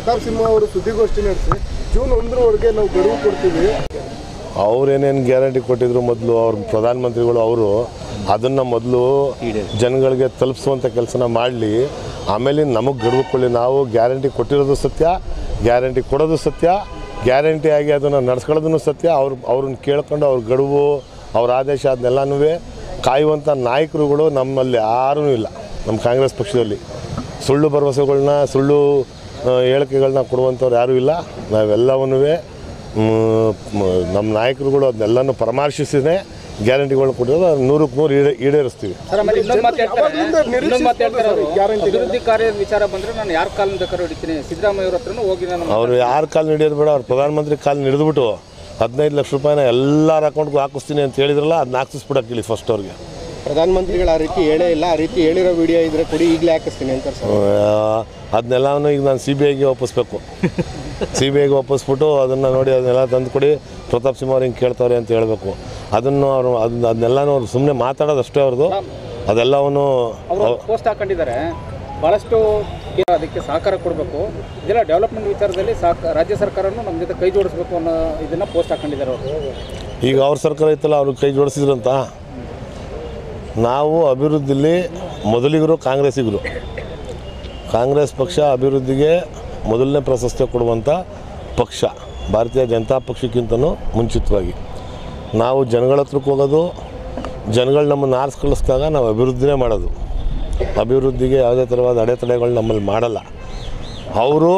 ಪ್ರತಾಪ್ ಸಿಂಹ ಅವರು ಸುದ್ದಿಗೋಷ್ಠಿ ನಡೆಸಿ ಜೂನ್ ಒಂದರವರೆಗೆ ನಾವು ಗಡುವು ಕೊಡ್ತೀವಿ ಅವ್ರೇನೇನು ಗ್ಯಾರಂಟಿ ಕೊಟ್ಟಿದ್ರು ಮೊದಲು ಅವ್ರ ಪ್ರಧಾನಮಂತ್ರಿಗಳು ಅವರು ಅದನ್ನು ಮೊದಲು ಜನಗಳಿಗೆ ತಲುಪಿಸುವಂಥ ಕೆಲಸನ ಮಾಡಲಿ ಆಮೇಲೆ ನಮಗೆ ಗಡುವುಕೊಳ್ಳಿ ನಾವು ಗ್ಯಾರಂಟಿ ಕೊಟ್ಟಿರೋದು ಸತ್ಯ ಗ್ಯಾರಂಟಿ ಕೊಡೋದು ಸತ್ಯ ಗ್ಯಾರಂಟಿ ಆಗಿ ಅದನ್ನು ನಡ್ಸ್ಕೊಳ್ಳೋದನ್ನು ಸತ್ಯ ಅವ್ರು ಅವ್ರನ್ನ ಕೇಳ್ಕೊಂಡು ಅವ್ರ ಗಡುವು ಅವ್ರ ಆದೇಶ ಅದನ್ನೆಲ್ಲನೂ ಕಾಯುವಂಥ ನಾಯಕರುಗಳು ನಮ್ಮಲ್ಲಿ ಯಾರೂ ಇಲ್ಲ ನಮ್ಮ ಕಾಂಗ್ರೆಸ್ ಪಕ್ಷದಲ್ಲಿ ಸುಳ್ಳು ಭರವಸೆಗಳನ್ನ ಸುಳ್ಳು ಆ, ಹೇಳಿಕೆಗಳನ್ನ ಕೊಡುವಂಥವ್ರು ಯಾರೂ ಇಲ್ಲ ನಾವೆಲ್ಲವನ್ನೂ ನಮ್ಮ ನಾಯಕರುಗಳು ಅದನ್ನೆಲ್ಲನೂ ಪರಾಮರ್ಶಿಸಿನೇ ಗ್ಯಾರಂಟಿಗಳನ್ನ ಕೊಟ್ಟಿರೋದು ಅದನ್ನ ನೂರಕ್ಕೆ ನೂರು ಈಡೇ ಈಡೇರಿಸ್ತೀವಿ ಸರ್ ಆಮೇಲೆ ಇನ್ನೊಂದು ಮಾತು ಹೇಳ್ತಾರೆ ಯಾವಾಗ್ಲಿಂದ ಇನ್ನೊಂದು ಮಾತು ಹೇಳ್ತಾರೆ ಅವರು ಗ್ಯಾರಂಟಿ ಅಭಿವೃದ್ಧಿ ಕಾರ್ಯದ ವಿಚಾರ ಬಂದ್ರೆ ನಾನು ಯಾರ ಕಾಲಿಂದ ಬೇಕಾದ್ರೂ ಹಿಡಿತೀನಿ ಸಿದ್ದರಾಮಯ್ಯ ಅವ್ರ ಹತ್ರನೂ ಹೋಗಿ ನಾನು ಅವರು ಯಾರ ಕಾಲು ಹಿಡಿಯೋದು ಬೇಡ ಅವ್ರು ಪ್ರಧಾನಮಂತ್ರಿ ಕಾಲು ಹಿಡಿದ್ಬಿಟ್ಟು ಹದಿನೈದು ಲಕ್ಷ ರೂಪಾಯಿನ ಎಲ್ಲರ ಅಕೌಂಟ್ಗೂ ಹಾಕಿಸ್ತೀನಿ ಅಂತ ಹೇಳಿದ್ರಲ್ಲ ಅದನ್ನ ಹಾಕಿಸ್ಬಿಡಕ್ಕೆ ಇಲ್ಲಿ ಫಸ್ಟ್ ಅವ್ರಿಗೆ ಪ್ರಧಾನಮಂತ್ರಿಗಳು ಆ ರೀತಿ ಹೇಳೇ ಇಲ್ಲ ಆ ರೀತಿ ಹೇಳಿರೋ ವಿಡಿಯೋ ಇದ್ರೆ ಕೊಡಿ ಈಗಲೇ ಹಾಕಿಸ್ತೀನಿ ಅಂತ ಸರ್ ಅದನ್ನೆಲ್ಲನೂ ಈಗ ನಾನು ಸಿ ಬಿ ಐಗೆ ಒಪ್ಪಿಸ್ಬೇಕು ಸಿ ಬಿ ಐಗೆ ಒಪ್ಪಿಸ್ಬಿಟ್ಟು ಅದನ್ನು ನೋಡಿ ಅದನ್ನೆಲ್ಲ ತಂದು ಕೊಡಿ ಪ್ರತಾಪ್ ಸಿಂಹ ಅವ್ರು ಹಿಂಗೆ ಕೇಳ್ತಾರೆ ಅಂತ ಹೇಳಬೇಕು ಅದನ್ನು ಅವರು ಅದನ್ನ ಅದನ್ನೆಲ್ಲನೂ ಅವ್ರು ಸುಮ್ಮನೆ ಮಾತಾಡೋದು ಅಷ್ಟೇ ಅವ್ರದ್ದು ಅದೆಲ್ಲವನ್ನು ಅವರು ಪೋಸ್ಟ್ ಹಾಕೊಂಡಿದ್ದಾರೆ ಭಾಳಷ್ಟು ಅದಕ್ಕೆ ಸಹಕಾರ ಕೊಡಬೇಕು ಇದೆಲ್ಲ ಡೆವಲಪ್ಮೆಂಟ್ ವಿಚಾರದಲ್ಲಿ ಸಹಕಾರ ರಾಜ್ಯ ಸರ್ಕಾರನೂ ನಮ್ಮ ಜೊತೆ ಕೈ ಜೋಡಿಸ್ಬೇಕು ಅನ್ನೋ ಇದನ್ನ ಪೋಸ್ಟ್ ಹಾಕೊಂಡಿದ್ದಾರೆ ಅವರು ಈಗ ಅವ್ರ ಸರ್ಕಾರ ಇತ್ತಲ್ಲ ಅವ್ರಿಗೆ ಕೈ ಜೋಡಿಸಿದ್ರಂತ ನಾವು ಅಭಿವೃದ್ಧಿಲಿ ಮೊದಲಿಗರು ಕಾಂಗ್ರೆಸ್ಸಿಗರು ಕಾಂಗ್ರೆಸ್ ಪಕ್ಷ ಅಭಿವೃದ್ಧಿಗೆ ಮೊದಲನೇ ಪ್ರಾಶಸ್ತ್ಯ ಕೊಡುವಂಥ ಪಕ್ಷ ಭಾರತೀಯ ಜನತಾ ಪಕ್ಷಕ್ಕಿಂತನೂ ಮುಂಚಿತವಾಗಿ ನಾವು ಜನಗಳ ಹತ್ರಕ್ಕೆ ಹೋಗೋದು ಜನಗಳು ನಮ್ಮನ್ನು ಆರಿಸಿ ಕಳಿಸಿದಾಗ ನಾವು ಅಭಿವೃದ್ಧಿನೇ ಮಾಡೋದು ಅಭಿವೃದ್ಧಿಗೆ ಯಾವುದೇ ಥರವಾದ ಅಡೆತಡೆಗಳು ನಮ್ಮಲ್ಲಿ ಮಾಡಲ್ಲ ಅವರು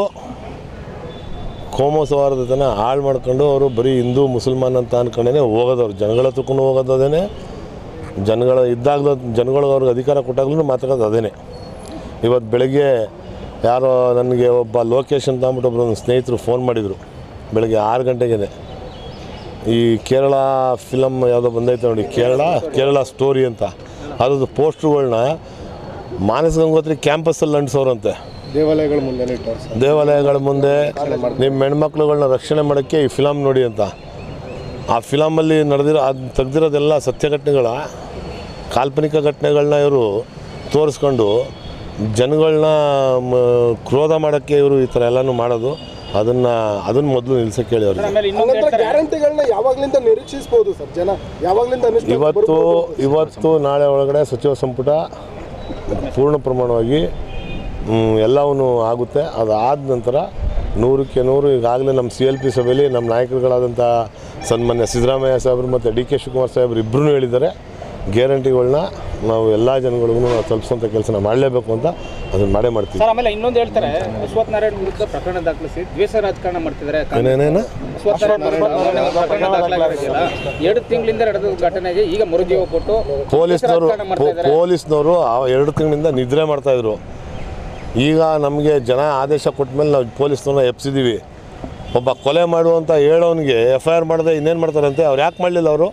ಕೋಮು ಸೌಹಾರ್ದತೆನ ಹಾಳು ಮಾಡ್ಕೊಂಡು ಅವರು ಬರೀ ಹಿಂದೂ ಮುಸಲ್ಮಾನ್ ಅಂತ ಅನ್ಕೊಂಡೇ ಹೋಗೋದವ್ರು ಜನಗಳ ಹತ್ರಕ್ಕೂ ಹೋಗೋದು ಅದೇನೆ ಜನಗಳ ಇದ್ದಾಗಲೂ ಜನಗಳಿಗೆ ಅವ್ರಿಗೆ ಅಧಿಕಾರ ಕೊಟ್ಟಾಗ್ಲೂ ಮಾತಾಡೋದು ಅದೇನೆ ಇವತ್ತು ಬೆಳಗ್ಗೆ ಯಾರೋ ನನಗೆ ಒಬ್ಬ ಲೋಕೇಶ್ ಅಂತ ಅಂದ್ಬಿಟ್ಟು ಒಬ್ಬರು ನನ್ನ ಸ್ನೇಹಿತರು ಫೋನ್ ಮಾಡಿದರು ಬೆಳಗ್ಗೆ ಆರು ಗಂಟೆಗೆ ಈ ಕೇರಳ ಫಿಲಮ್ ಯಾವುದೋ ಬಂದೈತೆ ನೋಡಿ ಕೇರಳ ಕೇರಳ ಸ್ಟೋರಿ ಅಂತ ಅದ್ರದ್ದು ಪೋಸ್ಟ್ರುಗಳ್ನ ಮಾನಸ ಗಂಗೋತ್ರಿ ಕ್ಯಾಂಪಸ್ಸಲ್ಲಿ ಅಂಟಿಸೋರಂತೆ ದೇವಾಲಯಗಳ ಮುಂದೆ ಇಟ್ಟವ್ರು ಸರ್ ದೇವಾಲಯಗಳ ಮುಂದೆ ನಿಮ್ಮ ಹೆಣ್ಮಕ್ಳುಗಳನ್ನ ರಕ್ಷಣೆ ಮಾಡೋಕ್ಕೆ ಈ ಫಿಲಮ್ ನೋಡಿ ಅಂತ ಆ ಫಿಲಮಲ್ಲಿ ನಡೆದಿರೋ ಅದು ತೆಗ್ದಿರೋದೆಲ್ಲ ಸತ್ಯ ಘಟನೆಗಳ ಕಾಲ್ಪನಿಕ ಘಟನೆಗಳನ್ನ ಇವರು ತೋರಿಸ್ಕೊಂಡು ಜನಗಳನ್ನ ಕ್ರೋಧ ಮಾಡೋಕ್ಕೆ ಇವರು ಈ ಥರ ಎಲ್ಲನೂ ಮಾಡೋದು ಅದನ್ನು ಅದನ್ನು ಮೊದಲು ನಿಲ್ಸಕ್ಕೆ ಹೇಳಿ ಅವ್ರಿಗೆ ಆಮೇಲೆ ಇನ್ನೊಂದು ಹಂಗಂದ್ರೆ ಹೇಳ್ತಾರೆ ಗ್ಯಾರಂಟಿಗಳನ್ನ ಯಾವಾಗ್ಲಿಂದ ನಿರೀಕ್ಷಿಸಬಹುದು ಸರ್ ಜನ ಯಾವಾಗ್ಲಿಂದ ಅನುಷ್ಠಾನಕ್ಕೆ ಇವತ್ತು ಬರ್ಬೋದು? ಇವತ್ತು ನಾಳೆ ಒಳಗಡೆ ಸಚಿವ ಸಂಪುಟ ಪೂರ್ಣ ಪ್ರಮಾಣವಾಗಿ ಮ್, ಎಲ್ಲವೂ ಆಗುತ್ತೆ ಅದಾದ ನಂತರ ನೂರಕ್ಕೆ ನೂರು ಈಗಾಗಲೇ ನಮ್ಮ ಸಿ ಎಲ್ ಪಿ ಸಭೆಯಲ್ಲಿ ನಮ್ಮ ನಾಯಕರುಗಳಾದಂಥ ಸನ್ಮಾನ್ಯ ಸಿದ್ದರಾಮಯ್ಯ ಸಾಹೇಬರು ಮತ್ತು ಡಿ ಕೆ ಶಿವಕುಮಾರ್ ಸಾಹೇಬರು ಇಬ್ಬರೂ ಹೇಳಿದ್ದಾರೆ ಗ್ಯಾರಂಟಿಗಳನ್ನ ನಾವು ಎಲ್ಲ ಜನಗಳಿಗೂ ನಾವು ತಲುಪಿಸುವಂಥ ಕೆಲಸನ ಮಾಡಲೇಬೇಕು ಅಂತ ಅದನ್ನು ಮಾಡೇ ಮಾಡ್ತೀವಿ ಸರ್ ಆಮೇಲೆ ಇನ್ನೊಂದು ಹೇಳ್ತಾರೆ ಅಶ್ವಥ್ ನಾರಾಯಣ ವಿರುದ್ಧ ಪ್ರಕರಣ ದಾಖಲಿಸಿ ದ್ವೇಷ ರಾಜಕಾರಣ ಮಾಡ್ತಿದ್ದಾರೆ ಏನೇನೇನು ಅಶ್ವಥ್ ನಾರಾಯಣ ವಿರುದ್ಧ ಪ್ರಕರಣ ದಾಖಲಾಗಿದೆಯಲ್ಲ ಎರಡು ತಿಂಗಳಿಂದ ನಡೆದ ಘಟನೆಗೆ ಈಗ ಮರುಜೀವ ಕೊಟ್ಟು ಪೊಲೀಸ್ನವರು ದ್ವೇಷ ರಾಜಕಾರಣ ಮಾಡ್ತಾ ಇದ್ದಾರೆ ಪೊಲೀಸ್ನವರು ಆ ಎರಡು ತಿಂಗಳಿಂದ ನಿದ್ರೆ ಮಾಡ್ತಾಯಿದ್ರು ಈಗ ನಮಗೆ ಜನ ಆದೇಶ ಕೊಟ್ಟ ಮೇಲೆ ನಾವು ಪೊಲೀಸ್ನವ್ರನ್ನ ಎಪ್ಸಿದ್ದೀವಿ ಒಬ್ಬ ಕೊಲೆ ಮಾಡುವಂಥ ಹೇಳೋನಿಗೆ ಎಫ್ ಐ ಆರ್ ಮಾಡದೆ ಇನ್ನೇನು ಮಾಡ್ತಾರಂತೆ ಅವ್ರು ಯಾಕೆ ಮಾಡಲಿಲ್ಲ ಅವರು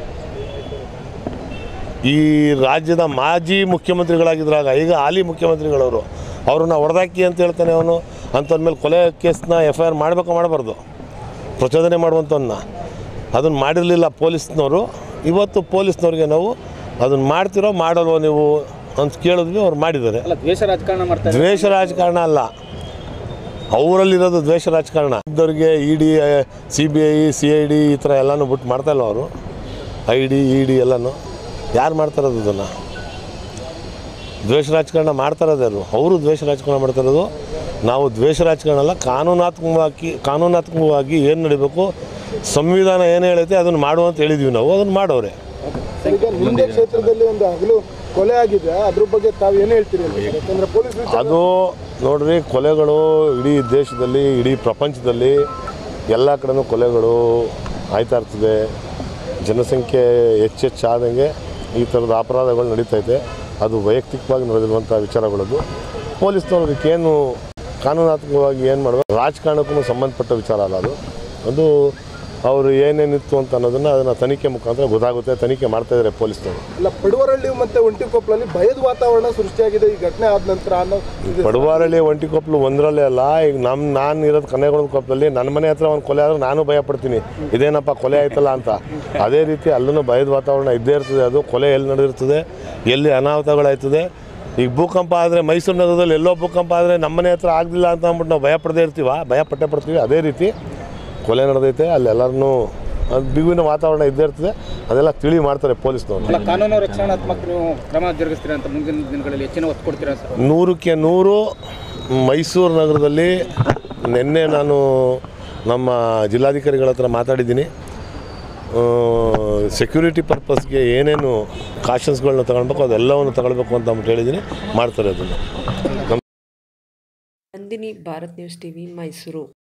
ಈ ರಾಜ್ಯದ ಮಾಜಿ ಮುಖ್ಯಮಂತ್ರಿಗಳಾಗಿದ್ರಾಗ ಈಗ ಹಾಲಿ ಮುಖ್ಯಮಂತ್ರಿಗಳವರು ಅವ್ರನ್ನ ಹೊಡೆದಾಕಿ ಅಂತ ಹೇಳ್ತಾನೆ ಅವನು ಅಂಥವ್ರ ಕೊಲೆ ಕೇಸ್ನ ಎಫ್ ಐ ಆರ್ ಮಾಡಬೇಕು ಮಾಡಬಾರ್ದು ಪ್ರಚೋದನೆ ಮಾಡುವಂಥವನ್ನ ಅದನ್ನು ಮಾಡಿರಲಿಲ್ಲ ಪೊಲೀಸ್ನವರು ಇವತ್ತು ಪೊಲೀಸ್ನವ್ರಿಗೆ ನಾವು ಅದನ್ನು ಮಾಡ್ತಿರೋ ಮಾಡಲ್ವೋ ನೀವು ಅಂತ ಕೇಳಿದ್ವಿ ಅವ್ರು ಮಾಡಿದ್ದಾರೆ ಅಲ್ಲ ದ್ವೇಷ ರಾಜಕಾರಣ ಮಾಡ್ತಾ ಇದ್ದಾರೆ ದ್ವೇಷ ರಾಜಕಾರಣ ಅಲ್ಲ ಅವರಲ್ಲಿರೋದು ದ್ವೇಷ ರಾಜಕಾರಣ ಇದ್ದವ್ರಿಗೆ E D C B I C I D ಈ ಥರ ಎಲ್ಲನೂ ಬಿಟ್ಟು ಮಾಡ್ತಾಯಿಲ್ಲ ಅವರು ಐ ಡಿ ಇ ಡಿ ಎಲ್ಲನೂ ಯಾರು ಮಾಡ್ತಾರದು ಅದನ್ನು ದ್ವೇಷ ರಾಜಕಾರಣ ಮಾಡ್ತಾರದು ಯಾರು ಅವರು ದ್ವೇಷ ರಾಜಕಾರಣ ಮಾಡ್ತಾರದು ನಾವು ದ್ವೇಷ ರಾಜಕಾರಣ ಅಲ್ಲ ಕಾನೂನಾತ್ಮಕವಾಗಿ ಕಾನೂನಾತ್ಮಕವಾಗಿ ಏನು ನಡಿಬೇಕು ಸಂವಿಧಾನ ಏನು ಹೇಳೈತೆ ಅದನ್ನು ಮಾಡುವಂತ ಹೇಳಿದ್ವಿ ನಾವು ಅದನ್ನು ಮಾಡೋರೆ ಈಗ ನಿಮ್ದೇ ಕ್ಷೇತ್ರದಲ್ಲಿ ಒಂದು ಹಗಲು ಕೊಲೆ ಆಗಿದೆ ಅದ್ರ ಬಗ್ಗೆ ತಾವು ಏನು ಹೇಳ್ತೀರಿ ಅಂತ ಸರ್? ಯಾಕಂದ್ರೆ ಪೊಲೀಸ್ ವಿಚಾರ ಅದು ನೋಡ್ರಿ ಕೊಲೆಗಳು ಇಡೀ ದೇಶದಲ್ಲಿ ಇಡೀ ಪ್ರಪಂಚದಲ್ಲಿ ಎಲ್ಲ ಕಡೆನೂ ಕೊಲೆಗಳು ಆಯ್ತಾ ಇರ್ತದೆ ಜನಸಂಖ್ಯೆ ಹೆಚ್ಚೆಚ್ಚಾದಂಗೆ ಈ ಥರದ ಅಪರಾಧಗಳು ನಡೀತೈತೆ ಅದು ವೈಯಕ್ತಿಕವಾಗಿ ನಡೆದಿರುವಂಥ ವಿಚಾರಗಳದು ಪೊಲೀಸ್ನವ್ರು ಅದಕ್ಕೇನು ಕಾನೂನಾತ್ಮಕವಾಗಿ ಏನು ಮಾಡಬೇಕು ರಾಜಕಾರಣಕ್ಕೂ ಸಂಬಂಧಪಟ್ಟ ವಿಚಾರ ಅಲ್ಲ ಅದು ಅದು ಅವರು ಏನೇನಿತ್ತು ಅಂತ ಅನ್ನೋದನ್ನು ಅದನ್ನು ತನಿಖೆ ಮುಖಾಂತರ ಗೊತ್ತಾಗುತ್ತೆ ತನಿಖೆ ಮಾಡ್ತಾಯಿದ್ದಾರೆ ಪೊಲೀಸ್ನವರು ಅಲ್ಲ ಪಡುವರಳ್ಳಿ ಮತ್ತೆ ಒಂಟಿಕೊಪ್ಪಲಲ್ಲಿ ಭಯದ ವಾತಾವರಣ ಸೃಷ್ಟಿಯಾಗಿದೆ ಈ ಘಟನೆ ಆದ ನಂತರ ಅನ್ನೋ ಇದೆ. ಪಡುವಾರಳ್ಳಿ ಒಂಟಿಕೊಪ್ಪಲು ಒಂದರಲ್ಲೇ ಅಲ್ಲ ಈಗ ನಮ್ಮ ನಾನು ಇರೋದು ಕನ್ನೆಗೊಳ ಕೊಪ್ಪಲಲ್ಲಿ ನನ್ನ ಮನೆ ಹತ್ರ ಒಂದು ಕೊಲೆ ಆದ್ರೆ ನಾನು ಭಯ ಪಡ್ತೀನಿ ಇದೇನಪ್ಪ ಕೊಲೆ ಆಯ್ತಲ್ಲ ಅಂತ ಅದೇ ರೀತಿ ಅಲ್ಲೂ ಭಯದ ವಾತಾವರಣ ಇದ್ದೇ ಇರ್ತದೆ ಅದು ಕೊಲೆ ಎಲ್ಲಿ ನಡೆದಿರ್ತದೆ ಎಲ್ಲಿ ಅನಾಹುತಗಳಾಯ್ತದೆ ಈಗ ಭೂಕಂಪ ಆದರೆ ಮೈಸೂರು ನಗರದಲ್ಲಿ ಎಲ್ಲೋ ಭೂಕಂಪ ಆದರೆ ನಮ್ಮನೆ ಹತ್ರ ಆಗಲಿಲ್ಲ ಅಂತ ಅಂದ್ಬಿಟ್ಟು ನಾವು ಭಯ ಪಡದೇ ಇರ್ತೀವ ಭಯ ಪಟ್ಟೆ ಪಡ್ತೀವಿ ಅದೇ ರೀತಿ ಕೊಲೆ ನಡೆದೈತೆ ಅಲ್ಲಿ ಎಲ್ಲರನ್ನೂ ಅದು ಬಿಗುವಿನ ವಾತಾವರಣ ಇದ್ದೇ ಇರ್ತದೆ ಅದೆಲ್ಲ ತಿಳಿ ಮಾಡ್ತಾರೆ ಪೊಲೀಸ್ನವ್ರು ಅಲ್ಲ ಕಾನೂನು ರಕ್ಷಣಾತ್ಮಕ ನೀವು ಕ್ರಮ ಜರುಗಿಸ್ತೀರಾ ಅಂತ ಮುಂದಿನ ದಿನಗಳಲ್ಲಿ ಹೆಚ್ಚಿನ ಒತ್ತು ಕೊಡ್ತೀರಾ ಅಂತ ನೂರಕ್ಕೆ ನೂರು ಮೈಸೂರು ನಗರದಲ್ಲಿ ನಿನ್ನೆ ನಾನು ನಮ್ಮ ಜಿಲ್ಲಾಧಿಕಾರಿಗಳ ಹತ್ರ ಮಾತಾಡಿದ್ದೀನಿ ಸೆಕ್ಯೂರಿಟಿ ಪರ್ಪಸ್ಗೆ ಏನೇನು ಕಾಷನ್ಸ್ಗಳನ್ನ ತಗೊಳ್ಬೇಕು ಅದೆಲ್ಲವನ್ನು ತಗೊಳ್ಬೇಕು ಅಂತ ಅಂದ್ಬಿಟ್ಟು ಹೇಳಿದ್ದೀನಿ ಮಾಡ್ತಾರೆ ಅದನ್ನು ನಂದಿನಿ ಭಾರತ್ ನ್ಯೂಸ್ ಟಿವಿ ಮೈಸೂರು